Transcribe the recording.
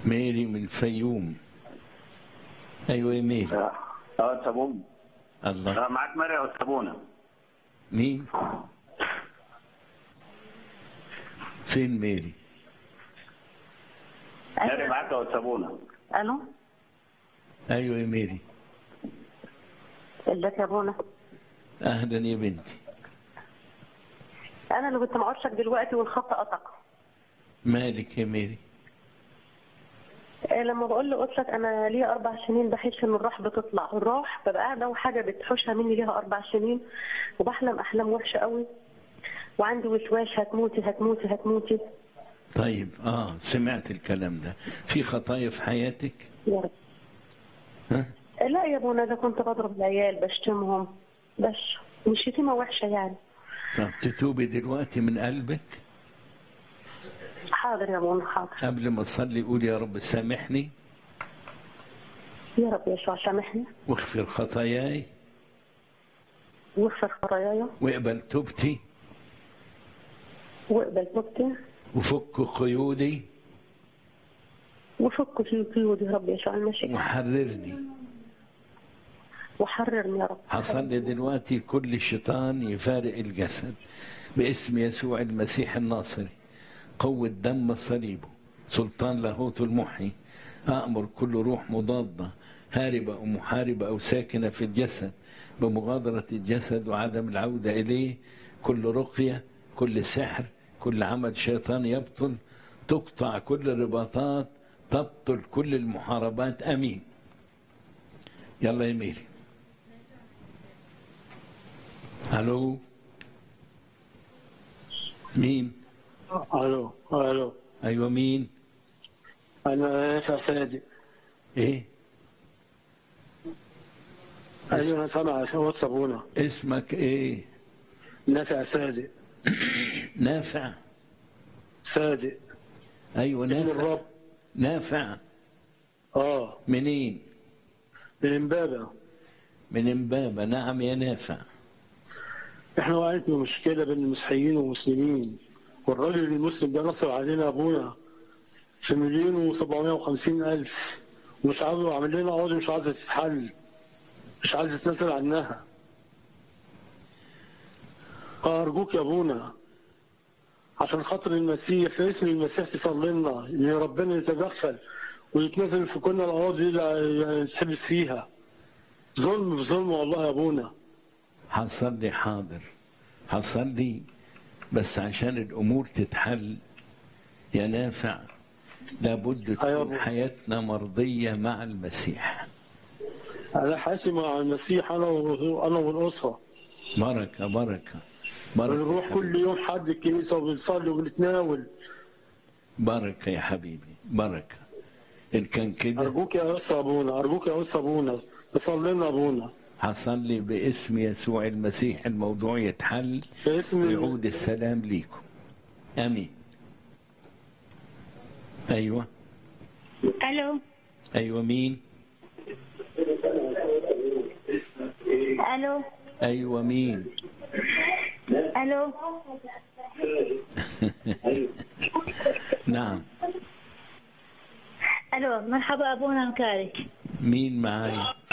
ميري من الفيوم ايوه يا ميري اه اه صابون الله اه معاك مريم صابونه مين فين ميري مريم معاك يا صابونه الو ايوه يا ميري ازيك يا بونا اهلا يا بنتي انا اللي كنت معرشك دلوقتي والخط قطع مالك يا ميري آه، لما بقول لقطلك انا ليا اربع سنين بحس ان الروح بتطلع الروح ببقى قاعده وحاجه بتحوشها مني ليها اربع سنين وبحلم احلام وحشه قوي وعندي وسواس هتموتي هتموتي هتموتي طيب اه سمعت الكلام ده في خطايا في حياتك يا رب ها آه، لا يا بونا ده كنت بضرب العيال بشتمهم بس مش شتيمه وحشه يعني طب تتوبي دلوقتي من قلبك حاضر يا بونا حاضر قبل ما تصلي قول يا رب سامحني يا رب يسوع سامحني واغفر خطاياي واغفر خطاياي واقبل توبتي واقبل توبتي وفك قيودي وفك في قيودي يا رب يسوع المسيح وحررني وحررني يا رب حصلي دلوقتي كل شيطان يفارق الجسد باسم يسوع المسيح الناصري قوة دم صليبه سلطان لاهوت المحيي أأمر كل روح مضادة هاربة أو محاربة أو ساكنة في الجسد بمغادرة الجسد وعدم العودة إليه كل رقية كل سحر كل عمل شيطان يبطل تقطع كل الرباطات تبطل كل المحاربات أمين يلا يا ميري الو مين الو الو ايوه مين انا نافع صادق ايه ايوه انا سامع عشان صابونه اسمك ايه نافع صادق نافع صادق ايوه ابن نافع الرب نافع اه منين من امبابه من امبابه نعم يا نافع احنا واقعين في مشكله بين المسيحيين والمسلمين والراجل المسلم ده نصب علينا ابونا في مليون وسبعمائة وخمسين الف ومش عاوز عامل لنا قواضي مش عايزه تتحل مش عايزه تنزل عنها ارجوك يا ابونا عشان خاطر المسيح في اسم المسيح تصلي لنا ان ربنا يتدخل ويتنزل في كل القواضي اللي نتحبس فيها ظلم في ظلم والله يا ابونا حصل لي حاضر حصل لي بس عشان الامور تتحل يا نافع لابد أيوة. تكون حياتنا مرضيه مع المسيح انا حاسي مع المسيح انا و- انا والاسره بركه بركه بركه يا بنروح حبيبي. كل يوم حد الكنيسه وبنصلي وبنتناول بركه يا حبيبي بركه ان كان كده ارجوك يا اس ابونا ارجوك يا اس ابونا تصلي لنا ابونا حصل لي باسم يسوع المسيح الموضوع يتحل في اسم ويعود السلام ليكم امين ايوه الو ايوه مين الو ايوه مين الو نعم الو مرحبا ابونا مكارك مين معايا